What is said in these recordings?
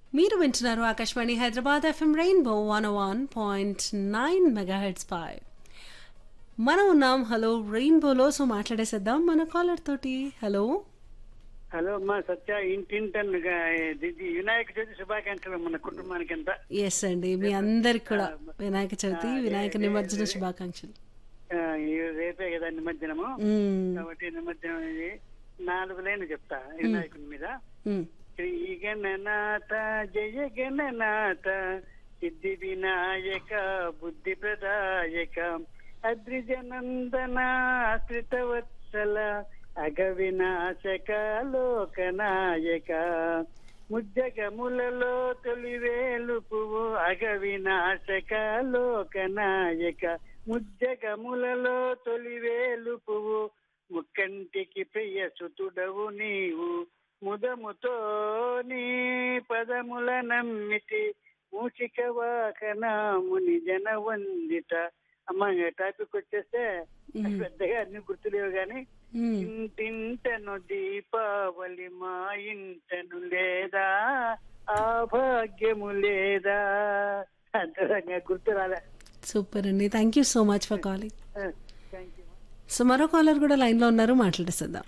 మీరు వింటున్నారు Akashvani Hyderabad FM rainbow one one point nine megahertz పై మనం ఉన్నాం హలో రెయిన్బోలో సో మాట్లాడేసేద్దాం మన కాలర్ తోటి హలో హలో అమ్మా సత్య ఇంటింటన్ వినాయక చవితి శుభాకాంక్షలు మన కుటుంబానికి అంతా ఎస్ అండి మీ అందరికి కూడా వినాయక చవితి వినాయక నిమజ్జన శుభాకాంక్షలు ఆ, ఈ రేపే కదా నిమజ్జనము మ్మ్. కాబట్టి నిమజ్జనం ఇది నాలుగు లైన్లు చెప్తా వినాయకుని మీద మ్మ్. శ్రీ గణనాథ జయ గణనాథ సిద్ధి వినాయక బుద్ధి ప్రదాయక అద్రిజనందన ఆశ్రితవత్సల అగ వినాశక లోకనాయక ముజ్జగములలో తొలివేలు పువ్వు అగ వినాశక లోకనాయక ముజ్జగములలో తొలివేలు పువ్వు ముక్కంటికి ప్రియ సుతుడవు నీవు ముదముతో నీ పదముల నమ్మితి మూషిక వాహనముని జన వందిత అమ్మ టాపిక్ వచ్చేస్తే పెద్దగా అన్ని గుర్తులేవు గాని మ్మ్. ఇంటింటను దీపావళి మా ఇంటను లేదా ఆ భాగ్యము లేదా అంతరంగా గుర్తు రాలే సూపర్ అండి thank you so much for calling thank you so మరో కాలర్ కూడా లైన్లో ఉన్నారు మాట్లాడేసేద్దాం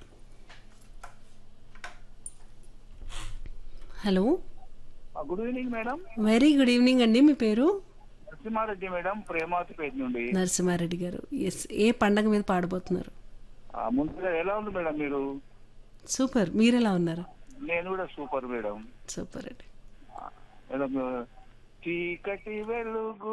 hello good evening madam very good evening అండి మీ పేరు నరసింహారెడ్డి మేడం ప్రేమాతిపేట నుండి నరసింహారెడ్డి గారు ఎస్ ఏ పండగ మీద పాడబోతున్నారు ఆ, ముందుగా ఎలా ఉంది మేడం మీరు సూపర్ మీరు ఎలా ఉన్నారు నేను కూడా సూపర్ మేడం సూపర్ అండి మేడం చీకటి వెలుగు